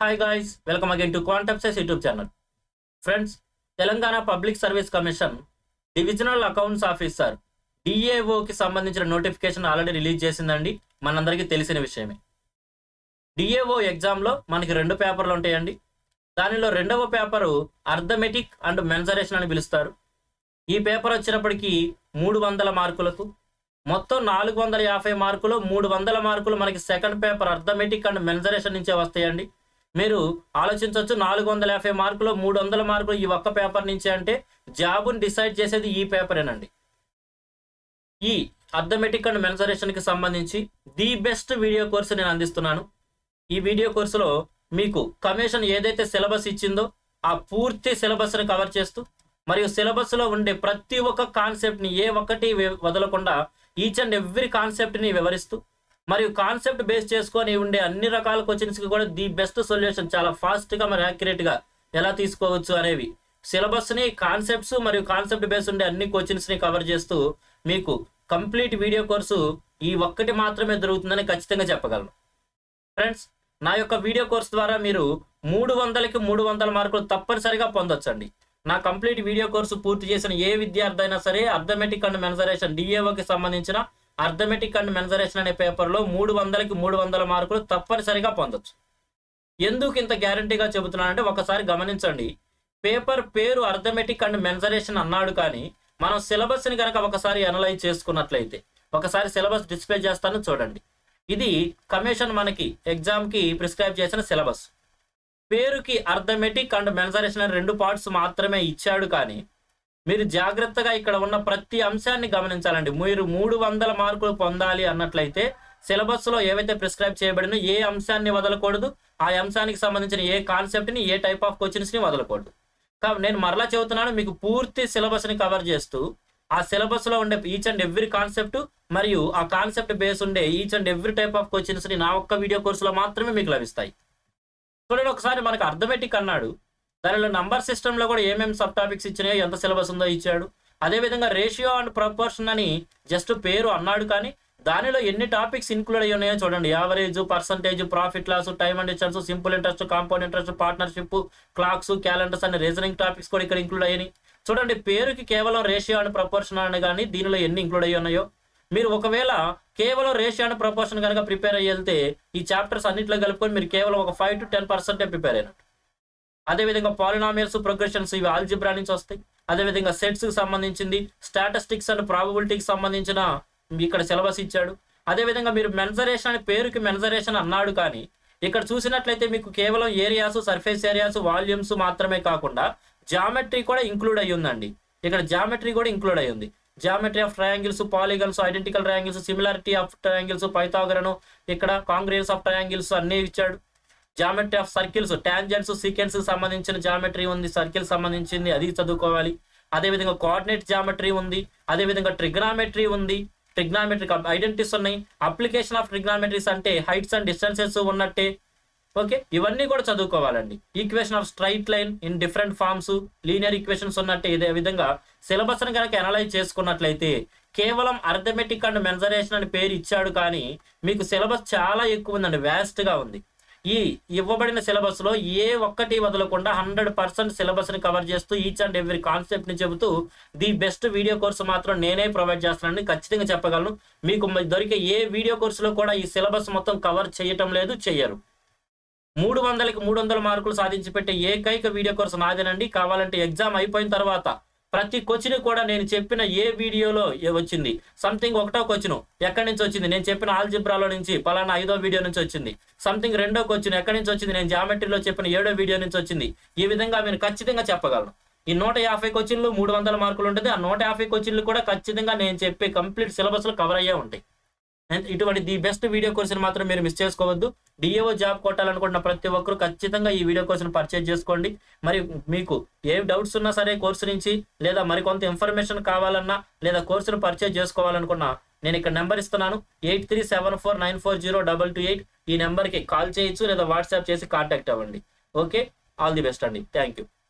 hi guys welcome again to క్వాంటప్సెస్ YouTube channel friends Telangana public service commission divisional accounts officer డిఏఓకి సంబంధించిన notification already release చేసిందండి మనందరికీ తెలిసిన విషయమే డిఏఓ ఎగ్జామ్లో మనకి రెండు పేపర్లు ఉంటాయండి దానిలో రెండవ పేపరు అర్థమెటిక్ అండ్ మెన్సరేషన్ అని పిలుస్తారు ఈ పేపర్ వచ్చినప్పటికీ మూడు వందల మార్కులకు మొత్తం నాలుగు వందల యాభై మార్కులు మూడు వందల మార్కులు మనకి second paper arithmetic and mensuration నుంచే వస్తాయండి మీరు ఆలోచించవచ్చు నాలుగు వందల యాభై మార్కులు మూడు వందల మార్కులు ఈ ఒక్క పేపర్ నుంచే అంటే జాబుని డిసైడ్ చేసేది ఈ పేపరేనండి ఈ అర్థమెటిక్ అండ్ మెన్సరేషన్కి సంబంధించి ది బెస్ట్ వీడియో కోర్సు నేను అందిస్తున్నాను ఈ వీడియో కోర్సులో మీకు కమిషన్ ఏదైతే సిలబస్ ఇచ్చిందో ఆ పూర్తి సిలబస్ని కవర్ చేస్తూ మరియు సిలబస్లో ఉండే ప్రతి ఒక్క కాన్సెప్ట్ని ఏ ఒక్కటి వి- వదలకుండా ఈచ్ అండ్ ఎవ్రీ కాన్సెప్ట్ని వివరిస్తూ మరియు కాన్సెప్ట్ బేస్ చేసుకొని ఉండే అన్ని రకాల క్వశ్చన్స్కి కూడా ది బెస్ట్ సొల్యూషన్ చాలా ఫాస్ట్గా మరి యాక్యురేట్గా ఎలా తీసుకోవచ్చు అనేవి సిలబస్ని కాన్సెప్ట్స్ మరియు కాన్సెప్ట్ బేస్ ఉండే అన్ని క్వశ్చన్స్ని కవర్ చేస్తూ మీకు కంప్లీట్ వీడియో కోర్సు ఈ ఒక్కటి మాత్రమే దొరుకుతుందని ఖచ్చితంగా చెప్పగలను ఫ్రెండ్స్ నా యొక్క వీడియో కోర్స్ ద్వారా మీరు మూడు వందలకి మూడు వందల మార్కులు తప్పనిసరిగా పొందొచ్చండి నా కంప్లీట్ వీడియో కోర్సు పూర్తి చేసిన ఏ విద్యార్థి అయినా సరే అర్థమెటిక్ అండ్ మెన్సరేషన్ డిఏఓకి సంబంధించిన అర్థమెటిక్ అండ్ మెన్సరేషన్ అనే పేపర్లో మూడు వందలకి మూడు వందల మార్కులు తప్పనిసరిగా పొందొచ్చు ఎందుకు ఇంత గ్యారంటీగా చెబుతున్నానంటే ఒకసారి గమనించండి పేపర్ పేరు అర్థమెటిక్ అండ్ మెన్సరేషన్ అన్నాడు కానీ మనం సిలబస్ని కనుక ఒకసారి అనలైజ్ చేసుకున్నట్లయితే ఒకసారి సిలబస్ డిస్ప్లే చేస్తాను చూడండి ఇది కమిషన్ మనకి ఎగ్జామ్కి ప్రిస్క్రైబ్ చేసిన సిలబస్ పేరుకి అర్థమెటిక్ అండ్ మెన్సరేషన్ అనే రెండు పార్ట్స్ మాత్రమే ఇచ్చాడు కానీ మీరు జాగ్రత్తగా ఇక్కడ ఉన్న ప్రతి అంశాన్ని గమనించాలండి మీరు మూడు వందల మార్కులు పొందాలి అన్నట్లయితే సిలబస్లో ఏవైతే ప్రిస్క్రైబ్ చేయబడినో ఏ అంశాన్ని వదలకూడదు ఆ అంశానికి సంబంధించిన ఏ కాన్సెప్ట్ని ఏ టైప్ ఆఫ్ క్వశ్చన్స్ని వదలకూడదు కాబట్టి నేను మరలా చెబుతున్నాను మీకు పూర్తి సిలబస్ని కవర్ చేస్తూ ఆ సిలబస్లో ఉండే ఈచ్ అండ్ ఎవ్రీ కాన్సెప్ట్ మరియు ఆ కాన్సెప్ట్ బేస్ ఉండే each and every type of క్వశ్చన్స్ని నా ఒక్క వీడియో కోర్సులో మాత్రమే మీకు లభిస్తాయి చూడండి ఒకసారి మనకు అర్థమెటిక్ అన్నాడు దానిలో నంబర్ సిస్టంలో కూడా ఏమేమి సబ్ టాపిక్స్ ఇచ్చినాయో ఎంత సిలబస్ ఉందో ఇచ్చాడు అదేవిధంగా రేషియో అండ్ ప్రపోర్షన్ అని జస్ట్ పేరు అన్నాడు కానీ దానిలో ఎన్ని టాపిక్స్ ఇన్క్లూడ్ అయ్యి ఉన్నాయో చూడండి average percentage profit loss time and distance simple interest compound interest partnership clocks calendars అనే రీజనింగ్ టాపిక్స్ కూడా ఇక్కడ ఇంక్లూడ్ అయ్యాయి చూడండి పేరుకి కేవలం రేషియో అండ్ ప్రపోర్షన్ అని కానీ దీనిలో ఎన్ని ఇంక్లూడ్ అయ్యి ఉన్నాయో మీరు ఒకవేళ కేవలం రేషియో అండ్ ప్రపోర్షన్ కనుక ప్రిపేర్ అయ్యి వెళ్తే ఈ చాప్టర్స్ అన్నింటిలో కలుపుకొని మీరు కేవలం ఒక ఫైవ్ టు టెన్ పర్సెంటే ప్రిపేర్ అయినట్టు అదేవిధంగా పాలినామియల్స్ ప్రోగ్రెషన్స్ ఇవి ఆల్జిబ్రా నుంచి వస్తాయి అదేవిధంగా సెట్స్ కి సంబంధించింది స్టాటిస్టిక్స్ అండ్ ప్రాబబిలిటీకి సంబంధించిన ఇక్కడ సిలబస్ ఇచ్చాడు అదేవిధంగా మీరు మెన్సరేషన్ అనే పేరుకి మెన్సరేషన్ అన్నాడు కానీ ఇక్కడ చూసినట్లయితే మీకు కేవలం ఏరియాస్ సర్ఫేస్ ఏరియాస్ వాల్యూమ్స్ మాత్రమే కాకుండా జామెట్రీ కూడా ఇంక్లూడ్ అయ్యి ఉందండి ఇక్కడ జామెట్రీ కూడా ఇంక్లూడ్ అయ్యి ఉంది geometry of triangles polygons identical triangles similarity of triangles పైథాగరను ఇక్కడ కాంగ్రియన్స్ ఆఫ్ ట్రయాంగిల్స్ అన్నీ ఇచ్చాడు geometry of circles tangents sequence సంబంధించిన జామెట్రీ ఉంది సర్కిల్ సంబంధించింది అది చదువుకోవాలి అదేవిధంగా కోఆర్డినేట్ జామెట్రీ ఉంది అదేవిధంగా ట్రిగ్నామెట్రీ ఉంది ట్రిగ్నామెట్రిక్ ఐడెంటిటీస్ ఉన్నాయి అప్లికేషన్ ఆఫ్ ట్రిగ్నామెట్రీస్ అంటే హైట్స్ అండ్ డిస్టెన్సెస్ ఉన్నట్టే ఓకే ఇవన్నీ కూడా చదువుకోవాలండి equation of straight line in different forms linear equations ఉన్నట్టే ఇదే విధంగా సిలబస్ని కనుక అనలైజ్ చేసుకున్నట్లయితే కేవలం అర్థమెటిక్ అండ్ మెన్సరేషన్ అని పేరు ఇచ్చాడు కానీ మీకు సిలబస్ చాలా ఎక్కువ ఉందండి వ్యాస్ట్గా ఉంది ఈ ఇవ్వబడిన సిలబస్లో ఏ ఒక్కటి వదలకుండా హండ్రెడ్ పర్సెంట్ సిలబస్ని కవర్ చేస్తూ ఈచ్ అండ్ ఎవ్రీ కాన్సెప్ట్ని చెబుతూ ది బెస్ట్ వీడియో కోర్సు మాత్రం నేనే ప్రొవైడ్ చేస్తున్నానని ఖచ్చితంగా చెప్పగలను మీకు మ- దొరికే ఏ వీడియో కోర్సులో కూడా ఈ సిలబస్ మొత్తం కవర్ చేయటం లేదు చెయ్యరు మూడు వందలకి మూడు వందల మార్కులు సాధించి పెట్టే ఏకైక వీడియో కోర్సు నాదేనండి కావాలంటే ఎగ్జామ్ అయిపోయిన తర్వాత ప్రతి క్వశ్చన్ కూడా నేను చెప్పిన ఏ వీడియోలో ఏ వచ్చింది సంథింగ్ ఒకటో క్వశ్చన్ ఎక్కడి నుంచి వచ్చింది నేను చెప్పిన ఆల్జిబ్రాలో నుంచి పలానా ఐదో వీడియో నుంచి వచ్చింది సంథింగ్ రెండో క్వశ్చన్ ఎక్కడి నుంచి వచ్చింది నేను జామెట్రీలో చెప్పిన ఏడో వీడియో నుంచి వచ్చింది ఈ విధంగా మీరు ఖచ్చితంగా చెప్పగలను ఈ నూట యాభై క్వశ్చన్లు మూడు వందల మార్కులు ఉంటుంది ఆ నూట యాభై క్వశ్చన్లు కూడా ఖచ్చితంగా నేను చెప్పే కంప్లీట్ సిలబస్లో కవర్ అయ్యే ఉంటాయి And ఇటువంటి ది బెస్ట్ వీడియో కోర్సుని మాత్రం మీరు మిస్ చేసుకోవద్దు డిఏఓ జాబ్ కొట్టాలనుకుంటున్న ప్రతి ఒక్కరు ఖచ్చితంగా ఈ వీడియో కోర్సును పర్చేజ్ చేసుకోండి మరి మీకు ఏ డౌట్స్ ఉన్నా సరే కోర్సు నుంచి లేదా మరికొంత ఇన్ఫర్మేషన్ కావాలన్నా లేదా కోర్సును పర్చేజ్ చేసుకోవాలనుకున్నా నేను ఇక్కడ నెంబర్ ఇస్తున్నాను eight three seven four nine four zero double two eight ఈ నెంబర్కి కాల్ చేయొచ్చు లేదా వాట్సాప్ చేసి కాంటాక్ట్ అవ్వండి ఓకే ఆల్ ది బెస్ట్ అండి థ్యాంక్ యూ